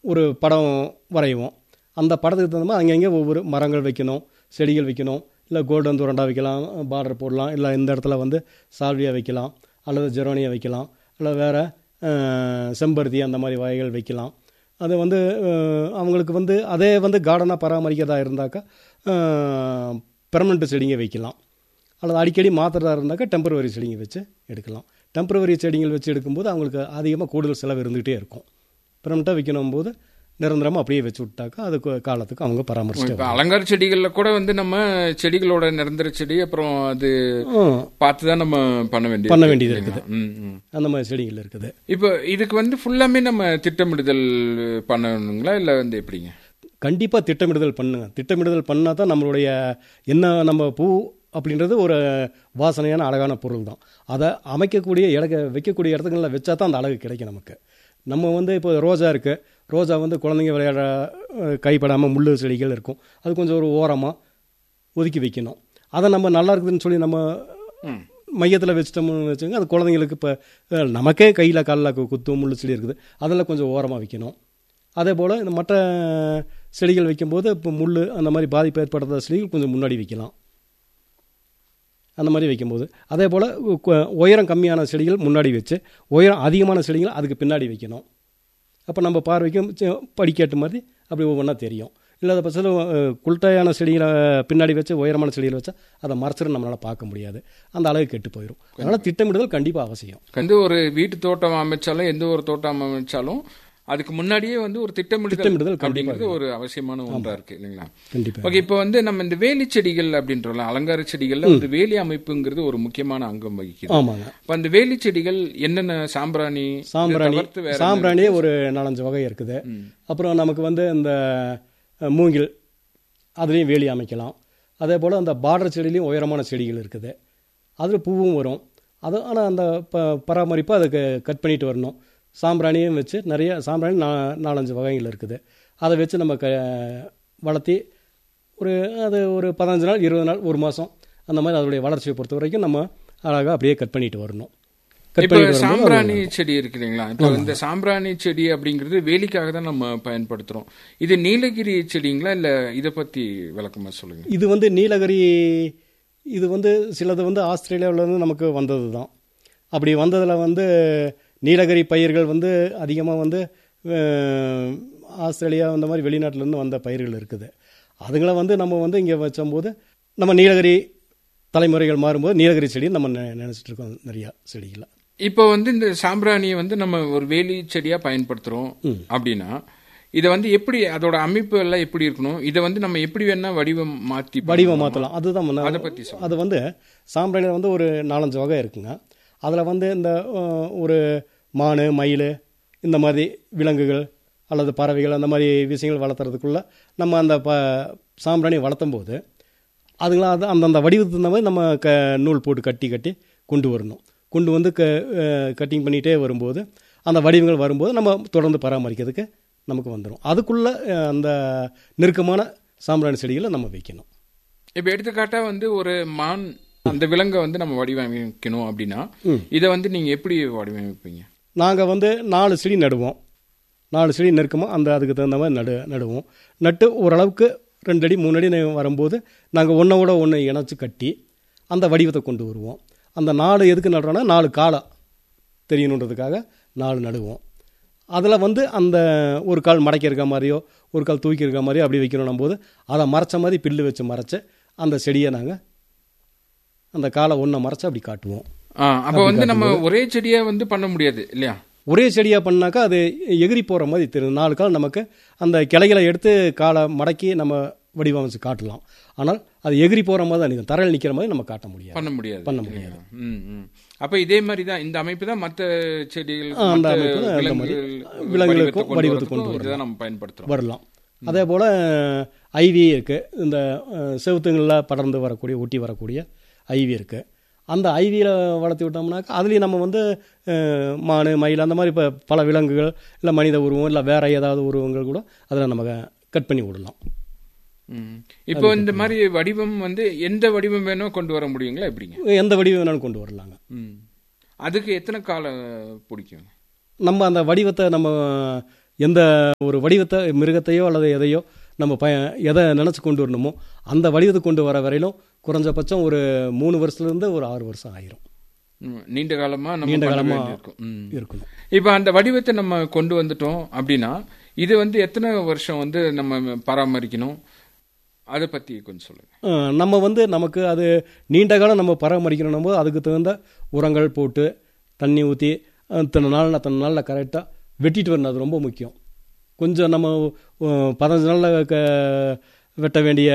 ஒரு படம் வரைவோம் அந்த படத்துக்கு தகுந்த மாதிரி அங்கங்கே ஒவ்வொரு மரங்கள் வைக்கணும் செடிகள் வைக்கணும் இல்லை கோல்டன் துரண்டா வைக்கலாம் பார்டர் போடலாம் இல்லை இந்த இடத்துல வந்து சால்வியா வைக்கலாம் அல்லது ஜெரோனியா வைக்கலாம் இல்லை வேறு செம்பருத்தி அந்த மாதிரி வகைகள் வைக்கலாம் அது வந்து அஹ், அவங்களுக்கு வந்து அதே வந்து கார்டனாக பராமரிக்கிறதா இருந்தாக்கா பெர்மனெண்ட் செடிங்க வைக்கலாம் அல்லது அடிக்கடி மாத்திரதா இருந்தாக்கா டெம்பரவரி செடிங்க வச்சு எடுக்கலாம் டெம்பரவரி செடிகள் வச்சு எடுக்கும்போது அவங்களுக்கு அதிகமாக கூடுதல் செலவு இருந்துகிட்டே இருக்கும் பெர்மனெண்ட்டாக வைக்கணும் போது நிரந்தரமாக அப்படியே வச்சு விட்டாக்கா அதுக்கு காலத்துக்கு அவங்க பராமரிச்சுட்டு இப்ப அலங்கார செடிகள்ல கூட வந்து நம்ம செடிகளோட நிரந்தர செடி அப்புறம் அது ம், பார்த்து தான் நம்ம பண்ண வேண்டியது பண்ண வேண்டியது இருக்குது ம், ம். அந்த மாதிரி செடிகள் இருக்குது இப்போ இதுக்கு வந்து ஃபுல்லாமே நம்ம திட்டமிடுதல் பண்ணணுங்களா இல்ல வந்து எப்படிங்க கண்டிப்பாக திட்டமிடுதல் பண்ணுங்க திட்டமிடுதல் பண்ணால் தான் நம்மளுடைய என்ன நம்ம பூ அப்படின்றது ஒரு வாசனையான அழகான பொருள் தான் அதை அமைக்கக்கூடிய இடக்க வைக்கக்கூடிய இடத்துங்களில் வச்சா தான் அந்த அழகு கிடைக்கும் நமக்கு நம்ம வந்து இப்போ ரோஜா இருக்குது ரோஜா வந்து குழந்தைங்க விளையாட அஹ், கைப்படாமல் முள்ளு செடிகள் இருக்கும் அது கொஞ்சம் ஒரு ஓரமாக ஒதுக்கி வைக்கணும் அதை நம்ம நல்லா இருக்குதுன்னு சொல்லி நம்ம மையத்தில் வச்சிட்டோம்னு வச்சுங்க அது குழந்தைங்களுக்கு இப்போ நமக்கே கையில் காலில் குத்து முள்ளு செடி இருக்குது அதெல்லாம் கொஞ்சம் ஓரமாக வைக்கணும் அதே போல் இந்த மற்ற செடிகள் வைக்கும்போது இப்போ முள் அந்த மாதிரி பாதிப்பு ஏற்படுத்தாத செடிகள் கொஞ்சம் முன்னாடி வைக்கலாம் அந்த மாதிரி வைக்கும்போது அதே போல் உயரம் கம்மியான செடிகள் முன்னாடி வச்சு உயரம் அதிகமான செடிகள் அதுக்கு பின்னாடி வைக்கணும் அப்போ நம்ம பார்வைக்கும் சி- படிக்கட்டு மாதிரி அப்படி ஒவ்வொன்றா தெரியும் இல்லாத பட்சத்தில் குல்ட்டையான செடிகளை பின்னாடி வச்சு உயரமான செடிகளை வச்சா அதை மறைச்சிட்டு நம்மளால் பார்க்க முடியாது அந்த அழகு கெட்டு போயிடும் அதனால் திட்டமிடுதல் கண்டிப்பாக அவசியம் வந்து ஒரு வீட்டு தோட்டம் அமைச்சாலும் எந்த ஒரு தோட்டம் அமைச்சாலும் அதுக்கு முன்னாடியே வந்து ஒரு திட்டமிடுதல் திட்டமிடுதல் கண்டிப்பா அப்படிங்கிறது ஒரு அவசியமான ஒன்றா இருக்கு இல்லைங்களா கண்டிப்பாக ஓகே இப்போ வந்து நம்ம இந்த வேலி செடிகள் அப்படின்றோம் அலங்கார செடிகள்ல வந்து வேலி அமைப்புங்கிறது ஒரு முக்கியமான அங்கம் வகிக்குது ஆமாங்க இப்போ அந்த வேலி செடிகள் என்னென்ன சாம்பிராணி சாம்பிராணி இதை தவிர்த்து வேற சாம்பிராணியே ஒரு நாலஞ்சு வகை இருக்குது அப்புறம் நமக்கு வந்து இந்த அஹ், மூங்கில் அதுலேயும் வேலி அமைக்கலாம் அதே போல் அந்த பார்டர் செடியிலையும் உயரமான செடிகள் இருக்குது அதில் பூவும் வரும் அது ஆனால் அந்த ப பராமரிப்பு அதுக்கு கட் பண்ணிட்டு வரணும் சாம்பிராணியும் வச்சு நிறைய சாம்பிராணி நா நாலஞ்சு வகைகள் இருக்குது அதை வச்சு நம்ம க வளர்த்தி ஒரு அது ஒரு பதினஞ்சு நாள் இருபது நாள் ஒரு மாதம் அந்த மாதிரி அதோடைய வளர்ச்சியை பொறுத்த வரைக்கும் நம்ம அழகாக அப்படியே கட் பண்ணிட்டு வரணும் கட் இப்போ பண்ணிட்டு வரும்போது சாம்பிராணி செடி இருக்கு இல்லைங்களா இப்போ இந்த சாம்பிராணி செடி அப்படிங்கிறது வேலிக்காக தான் நம்ம பயன்படுத்துறோம் இது நீலகிரி செடிங்களா இல்ல இத பத்தி விளக்கமா சொல்லுங்க இது வந்து நீலகிரி இது வந்து சிலது வந்து ஆஸ்திரேலியாவிலேருந்து நமக்கு வந்தது தான் அப்படி வந்ததில் வந்து நீலகிரி பயிர்கள் வந்து அதிகமாக வந்து அஹ், ஆஸ்திரேலியா அந்த மாதிரி வெளிநாட்டிலேருந்து வந்த பயிர்கள் இருக்குது அதுங்களை வந்து நம்ம வந்து இங்கே வச்சம்போது நம்ம நீலகிரி தலைமுறைகள் மாறும்போது நீலகிரி செடி நம்ம நெ- நினைச்சிட்டு இருக்கோம் நிறையா செடிகளை இப்போ வந்து இந்த சாம்பிராணியை வந்து நம்ம ஒரு வேலி செடியா பயன்படுத்துறோம் அப்படின்னா இதை வந்து எப்படி அதோட அமைப்பு எல்லாம் எப்படி இருக்கணும் இதை வந்து நம்ம எப்படி வேணா வடிவம் மாத்தி வடிவம் மாற்றலாம் அதுதான் முன்ன- அதை பத்தி சொல்லுங்க அது வந்து சாம்பிராணியில் வந்து ஒரு நாலஞ்சு வகை இருக்குங்க அதில் வந்து இந்த அஹ், ஒரு மான் மயில் இந்த மாதிரி விலங்குகள் அல்லது பறவைகள் அந்த மாதிரி விஷயங்கள் வளர்த்துறதுக்குள்ள நம்ம அந்த ப சாம்பிராணி வளர்த்தும் போது அதுங்கள அது அந்தந்த வடிவத்துக்கு தகுந்த மாதிரி நம்ம க நூல் போட்டு கட்டி கட்டி கொண்டு வரணும் கொண்டு வந்து க கட்டிங் பண்ணிகிட்டே வரும்போது அந்த வடிவங்கள் வரும்போது நம்ம தொடர்ந்து பராமரிக்கிறதுக்கு நமக்கு வந்துடும் அதுக்குள்ளே அந்த நெருக்கமான சாம்பிராணி செடிகளை நம்ம வைக்கணும் இப்போ எடுத்துக்காட்டா வந்து ஒரு மான் அந்த விலங்கை வந்து நம்ம வடிவமைக்கணும் அப்படின்னா இதை வந்து நீங்க எப்படி வடிவமைப்பீங்க நாங்கள் வந்து நாலு செடி நடுவோம் நாலு செடி நெருக்கமாக அந்த அதுக்கு தகுந்த மாதிரி நடு நடுவோம் நட்டு ஓரளவுக்கு ரெண்டு அடி மூணு அடி நெ- வரும்போது நாங்கள் ஒன்றோட ஒன்று இணைச்சி கட்டி அந்த வடிவத்தை கொண்டு வருவோம் அந்த நாலு எதுக்கு நடுறோன்னா நாலு காலை தெரியணுன்றதுக்காக நாலு நடுவோம் அதில் வந்து அந்த ஒரு கால் மடக்கி இருக்க மாதிரியோ ஒரு கால் தூக்கி இருக்க மாதிரியோ அப்படி வைக்கணும் போது அதை மறைச்ச மாதிரி பில்லு வச்சு மறைச்சு அந்த செடியை நாங்கள் அந்த காலை ஒன்றை மறைச்சு அப்படி காட்டுவோம் ஆ, அப்ப வந்து நம்ம ஒரே செடியா வந்து பண்ண முடியாது இல்லையா ஒரே செடியாக பண்ணாக்கா அது எகிரி போகிற மாதிரி தெரியும் நாலு கால் நமக்கு அந்த கிளைகளை எடுத்து காலை மடக்கி நம்ம வடிவமைச்சு காட்டலாம் ஆனால் அது எகிரி போகிற மாதிரி தான் நிற்கும் தரையில் நிற்கிற மாதிரி நம்ம காட்ட முடியாது பண்ண முடியாது பண்ண முடியாது ம், ம். அப்ப இதே மாதிரி தான் இந்த அமைப்பு தான் மற்ற செடிகள் ஆ, அந்த மத்த அமைப்பு தான் அந்த மாதிரி. விலங்குகள் விலங்குகளுக்கும் வடிவத்தை வடிவத்தை கொண்டு கொண்டு வரதுக்கும் இதுதான் நம்ம பயன்படுத்துறோம் வரலாம் அதே போல் ஐவி இருக்குது இந்த அஹ், செவுத்துங்களில் படர்ந்து வரக்கூடிய ஒட்டி வரக்கூடிய ஐவி இருக்குது அந்த ஐவியில் வளர்த்து விட்டோம்னாக்கா அதுலேயும் நம்ம வந்து அஹ், மான் மயில் அந்த மாதிரி இப்போ பல விலங்குகள் இல்லை மனித உருவம் இல்லை வேற ஏதாவது உருவங்கள் கூட அதில் நம்ம கட் பண்ணி விடலாம் ம். இப்போ இந்த மாதிரி வடிவம் வந்து எந்த வடிவம் வேணோ கொண்டு வர முடியுங்களா எப்படிங்க எந்த வடிவம் வேணாலும் கொண்டு வரலாங்க ம். அதுக்கு எத்தனை காலம் பிடிக்கும் நம்ம அந்த வடிவத்தை நம்ம எந்த ஒரு வடிவத்தை மிருகத்தையோ அல்லது எதையோ நம்ம ப எதை நினச்சி கொண்டு வரணுமோ அந்த வடிவத்தை கொண்டு வர வரையிலும் குறைஞ்சபட்சம் ஒரு மூணு வருஷத்துலேருந்து ஒரு ஆறு வருஷம் ஆயிரும் ம், நீண்ட காலமா நம்ம நீண்ட பண்ண காலமா வேண்டியிருக்கும். ம். இருக்கணும் இப்போ அந்த வடிவத்தை நம்ம கொண்டு வந்துட்டோம் அப்படின்னா இது வந்து எத்தனை வருஷம் வந்து நம்ம பராமரிக்கணும் அதை பத்தி கொஞ்சம் சொல்லுங்க அஹ் நம்ம வந்து நமக்கு அது நீண்ட காலம் நம்ம பராமரிக்கணும் போது அதுக்கு தகுந்த உரங்கள் போட்டு தண்ணி ஊற்றி இத்தனை நாள் அத்தனை நாளில் கரெக்டாக வெட்டிட்டு வரணும் அது ரொம்ப முக்கியம் கொஞ்சம் நம்ம அஹ், பதினஞ்சு நாளில் க வெட்ட வேண்டிய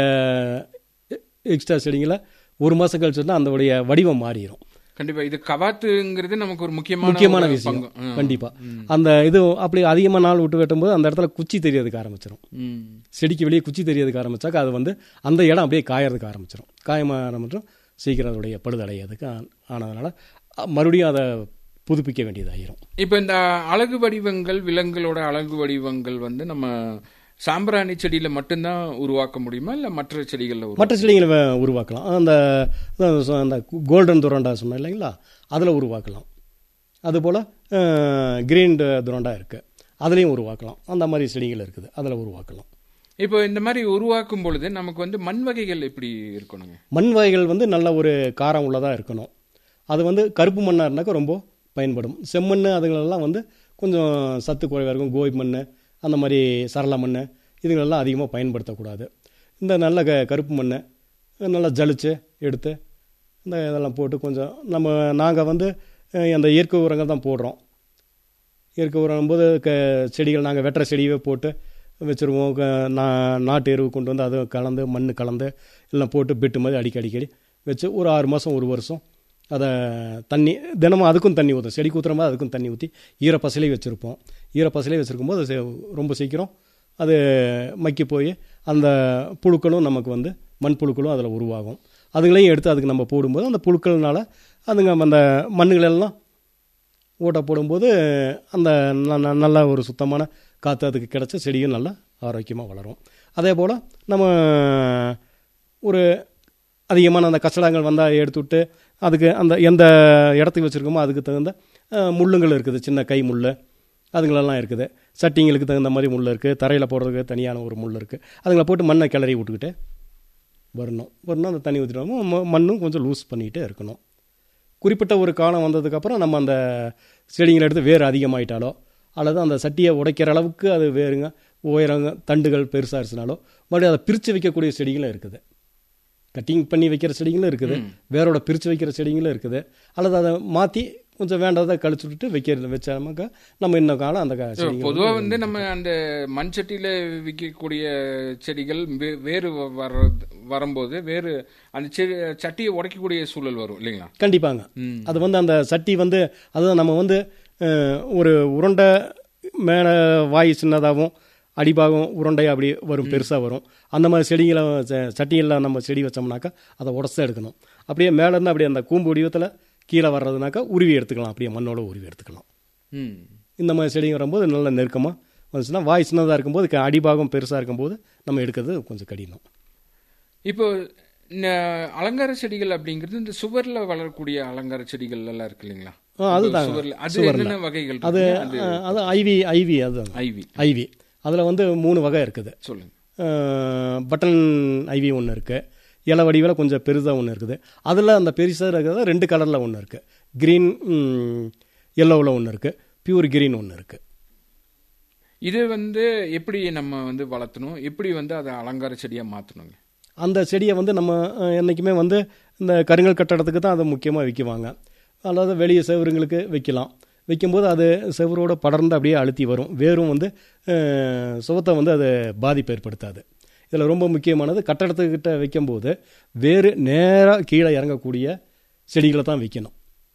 எக்ஸ்ட்ரா செடிங்களை ஒரு மாதம் கழிச்சுன்னா அதோடைய வடிவம் மாறிடும் கண்டிப்பா இது கவாத்துங்கிறது நமக்கு ஒரு முக்கியமான முக்கியமான ஒரு விஷயம் பங்கு. ம். கண்டிப்பா அந்த இது அப்படி அதிகமாக நாள் விட்டு வெட்டும்போது அந்த இடத்துல குச்சி தெரியறதுக்கு ஆரம்பிச்சிடும் ம். செடிக்கு வெளியே குச்சி தெரியறதுக்கு ஆரம்பிச்சாக்க அது வந்து அந்த இடம் அப்படியே காயறதுக்கு ஆரம்பிச்சிடும் காயமாக ஆரம்பிச்சிடும் சீக்கிரம் அதோடைய பழுதடையதுக்கு ஆ- ஆனதுனால அ, மறுபடியும் அதை புதுப்பிக்க வேண்டியதாயிரும் இப்போ இந்த அழகு வடிவங்கள் விலங்குகளோட அழகு வடிவங்கள் வந்து நம்ம சாம்பிராணி செடியில மட்டும்தான் உருவாக்க முடியுமா இல்ல மற்ற செடிகள்ல உருவா மற்ற செடிகளை வே- உருவாக்கலாம் அந்த அந்த கோல்டன் துரண்டா சொன்னேன் இல்லைங்களா அதில் உருவாக்கலாம் அதுபோல் கிரீன் துரண்டா இருக்குது அதுலேயும் உருவாக்கலாம் அந்த மாதிரி செடிகள் இருக்குது அதில் உருவாக்கலாம் இப்போ இந்த மாதிரி உருவாக்கும் பொழுது நமக்கு வந்து மண் வகைகள் எப்படி இருக்கணுங்க மண் வகைகள் வந்து நல்ல ஒரு காரம் உள்ளதாக இருக்கணும் அது வந்து கருப்பு மண்ணாக இருந்தாக்கா ரொம்ப பயன்படும் செம்மண் அதுங்களெல்லாம் வந்து கொஞ்சம் சத்து குறைவாக இருக்கும் கோய் மண் அந்த மாதிரி சரள மண் இதுங்களெல்லாம் அதிகமாக பயன்படுத்தக்கூடாது இந்த நல்ல க கருப்பு மண் நல்லா ஜலிச்சு எடுத்து இந்த இதெல்லாம் போட்டு கொஞ்சம் நம்ம நாங்கள் வந்து அஹ், அந்த இயற்கை உரங்கள் தான் போடுறோம் இயற்கை உரம் போது க செடிகள் நாங்கள் வெட்டுற செடியவே போட்டு வச்சுருவோம் க நா நாட்டு எருவு கொண்டு வந்து அதை கலந்து மண் கலந்து எல்லாம் போட்டு பெட்டு மாதிரி அடிக்கடி அடிக்கடி வச்சு ஒரு ஆறு மாதம் ஒரு வருஷம் அதை தண்ணி தினமும் அதுக்கும் தண்ணி ஊற்றும் செடி ஊற்றுற மாதிரி அதுக்கும் தண்ணி ஊற்றி ஈரப்பசலையும் வச்சுருப்போம் ஈரப்பசலையும் வச்சுருக்கும்போது அது சே- ரொம்ப சீக்கிரம் அது மக்கி போய் அந்த புழுக்களும் நமக்கு வந்து மண் புழுக்களும் அதில் உருவாகும் அதுங்களையும் எடுத்து அதுக்கு நம்ம போடும்போது அந்த புழுக்கள்னால அதுங்க அந்த மண்ணுகளெல்லாம் ஓட்டை போடும்போது அந்த ந- ந- நல்ல ஒரு சுத்தமான காற்று அதுக்கு கிடச்ச செடியும் நல்லா ஆரோக்கியமாக வளரும் அதே போல் நம்ம ஒரு அதிகமான அந்த கச்சடங்கள் வந்தால் எடுத்து விட்டு அதுக்கு அந்த எந்த இடத்துக்கு வச்சுருக்கோமோ அதுக்கு தகுந்த அஹ், முள்ளுங்கள் இருக்குது சின்ன கை முள் அதுங்களெல்லாம் இருக்குது சட்டிங்களுக்கு தகுந்த மாதிரி முள் இருக்குது தரையில் போடுறதுக்கு தனியான ஒரு முள் இருக்குது அதுங்களை போட்டு மண்ணை கிளறி விட்டுக்கிட்டு வரணும் வரணும் அந்த தண்ணி ஊற்றிட்டோமோ மண்ணும் கொஞ்சம் லூஸ் பண்ணிகிட்டே இருக்கணும் குறிப்பிட்ட ஒரு காலம் வந்ததுக்கப்புறம் நம்ம அந்த செடிங்களை எடுத்து வேர் அதிகமாயிட்டாலோ அல்லது அந்த சட்டியை உடைக்கிற அளவுக்கு அது வேறுங்க உயரங்க தண்டுகள் பெருசாக இருந்துச்சுனாலோ மறுபடியும் அதை பிரித்து வைக்கக்கூடிய செடிகளும் இருக்குது கட்டிங் பண்ணி வைக்கிற செடிகளும் இருக்குது வேரோட பிரித்து வைக்கிற செடிகளும் இருக்குது அல்லது அதை மாற்றி கொஞ்சம் வேண்டாத கழிச்சு விட்டுட்டு வைக்கிறது வச்சாமக்கா நம்ம இன்னும் காலம் அந்த க- செடிகள் பொதுவா வந்து நம்ம அந்த மண் சட்டியில விற்கக்கூடிய செடிகள் வே- வேறு வ- வர்றது வரும்போது வேறு அந்த செடி சட்டியை உடைக்கக்கூடிய சூழல் வரும் இல்லைங்களா கண்டிப்பாங்க ம். அது வந்து அந்த சட்டி வந்து அதுதான் நம்ம வந்து அஹ், ஒரு உருண்டை மேலே வாய் சின்னதாகவும் அடிபாகம் உருண்டையாக அப்படி வரும் பெருசாக வரும் அந்த மாதிரி செடிகளை ச- சட்டியில் நம்ம செடி வச்சோம்னாக்கா அதை உடச்சி எடுக்கணும் அப்படியே மேலேருந்து அப்படியே அந்த கூம்பு வடிவத்தில் கீழே வர்றதுனாக்கா உருவி எடுத்துக்கலாம் அப்படியே மண்ணோட உருவி எடுத்துக்கலாம் ம். இந்த மாதிரி செடிங்க வரும்போது நல்ல நெருக்கமாக வந்துச்சுன்னா வாய் சின்னதாக இருக்கும்போது க- அடிபாகம் பெருசாக இருக்கும்போது நம்ம எடுக்கிறது கொஞ்சம் கடினம் இப்போ ந- அலங்கார செடிகள் அப்படிங்கிறது இந்த சுவர்ல வளரக்கூடிய அலங்கார செடிகள் எல்லாம் இருக்கு இல்லைங்களா ஆ, அதுதாங்க. சுவர்ல அது சுவர்ல. என்னென்ன வகைகள் அது இருக்குங்க? அது அஹ், அது ஐவி ஐவி அது ஐவி ஐவி அதில் வந்து மூணு வகை இருக்குது சொல்லுங்க அஹ், பட்டன் ஐவி ஒன்று இருக்குது இலை வடிவில் கொஞ்சம் பெருசாக ஒன்று இருக்குது அதில் அந்த பெருசாக இருக்கிறது ரெண்டு கலரில் ஒன்று இருக்குது க்ரீன் எல்லோவில் ஒன்று இருக்குது பியூர் க்ரீன் ஒன்று இருக்குது இது வந்து எப்படி நம்ம வந்து வளர்த்தணும் எப்படி வந்து அதை அலங்கார செடியா மாத்தணுங்க அந்த செடியை வந்து நம்ம அஹ், என்றைக்குமே வந்து இந்த கருங்கல் கட்டடத்துக்கு தான் அதை முக்கியமாக விற்குவாங்க அதாவது வெளியே செவருங்களுக்கு வைக்கலாம் வைக்கும்போது அது செவரோட படர்ந்து அப்படியே அழுத்தி வரும் வேரும் வந்து அஹ், சுவத்தை வந்து அது பாதிப்பு ஏற்படுத்தாது இதில் ரொம்ப முக்கியமானது கட்டடத்துக்கிட்ட வைக்கும்போது வேறு நேராக கீழே இறங்கக்கூடிய செடிகளை தான் வைக்கணும்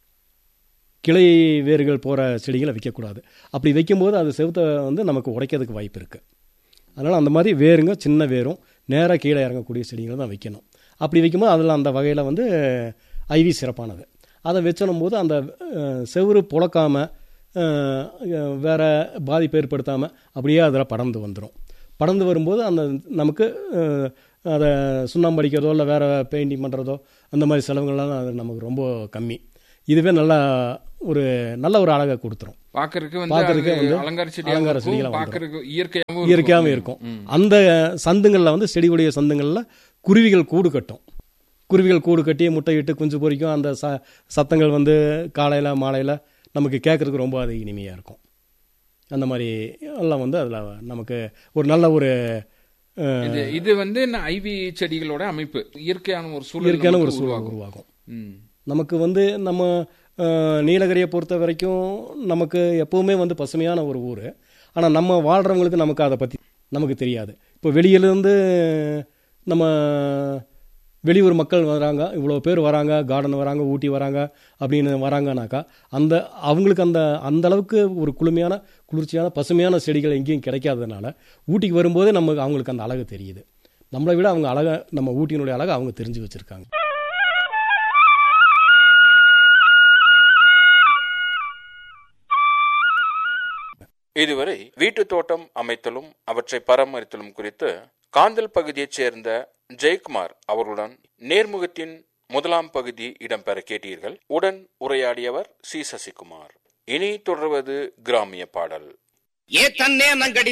கிளை வேர்கள் போகிற செடிகளை வைக்கக்கூடாது அப்படி வைக்கும்போது அது செவுத்தை வந்து நமக்கு உடைக்கிறதுக்கு வாய்ப்பு இருக்குது அதனால் அந்த மாதிரி வேருங்க சின்ன வேரும் நேராக கீழே இறங்கக்கூடிய செடிகளை தான் வைக்கணும் அப்படி வைக்கும்போது அதில் அந்த வகையில் வந்து ஐவி சிறப்பானது அதை வச்சனும் போது அந்த அஹ், செவுரு புழக்காமல் வேற பாதிப்பு ஏற்படுத்தாமல் அப்படியே அதில் படர்ந்து வந்துடும் படர்ந்து வரும்போது அந்த நமக்கு அஹ், அதை சுண்ணாம்பு அடிக்கிறதோ இல்லை வேறு பெயிண்டிங் பண்ணுறதோ அந்த மாதிரி செலவுகள்லாம் அது நமக்கு ரொம்ப கம்மி இதுவே நல்லா ஒரு நல்ல ஒரு அழகை கொடுத்துரும் பாக்குறதுக்கு வந்து பார்க்கறதுக்கு அது வந்து அலங்கார செடியா அலங்கார இருக்கும் செடிகளா பாக்குறதுக்கு இயற்கையாகவும் இயற்கையாகவும் இருக்கும் அந்த சந்துங்களில் வந்து செடியுடைய சந்துங்களில் குருவிகள் கூடு கட்டும் குருவிகள் கூடு கட்டி முட்டையிட்டு குஞ்சு பொரிக்கும் அந்த ச சத்தங்கள் வந்து காலையில் மாலையில் நமக்கு கேட்குறதுக்கு ரொம்ப அது இனிமையாக இருக்கும் அந்த மாதிரி எல்லாம் வந்து அதில் நமக்கு ஒரு நல்ல ஒரு அஹ், இது இது வந்து என்ன ஐவி செடிகளோட அமைப்பு இயற்கையான ஒரு சூழல் இயற்கையான ஒரு நமக்கு சூழல் உருவாகும் உருவாகும் ம். நமக்கு வந்து நம்ம அஹ், நீலகிரியை பொறுத்த வரைக்கும் நமக்கு எப்போவுமே வந்து பசுமையான ஒரு ஊர் ஆனால் நம்ம வாழ்கிறவங்களுக்கு நமக்கு அதை பற்றி நமக்கு தெரியாது இப்போ வெளியிலேருந்து நம்ம வெளியூர் மக்கள் வராங்க இவ்வளோ பேர் வராங்க கார்டன் வராங்க ஊட்டி வராங்க அப்படின்னு வராங்கனாக்கா அந்த அவங்களுக்கு அந்த அந்த அளவுக்கு ஒரு குளுமையான குளிர்ச்சியான பசுமையான செடிகள் எங்கேயும் கிடைக்காததுனால ஊட்டிக்கு வரும்போதே நமக்கு அவங்களுக்கு அந்த அழகு தெரியுது நம்மளை விட அவங்க அழகை நம்ம ஊட்டியினுடைய அழகை அவங்க தெரிஞ்சு வச்சுருக்காங்க இதுவரை வீட்டு தோட்டம் அமைத்தலும் அவற்றை பராமரித்தலும் குறித்து காந்தல் பகுதியைச் சேர்ந்த ஜெயக்குமார் அவர்களுடன் நேர்முகத்தின் முதலாம் பகுதி இடம்பெற கேட்டீர்கள் உடன் உரையாடியவர் சி சசிகுமார் இனி தொடர்வது கிராமிய பாடல் ஏ தன்னே நங்கடி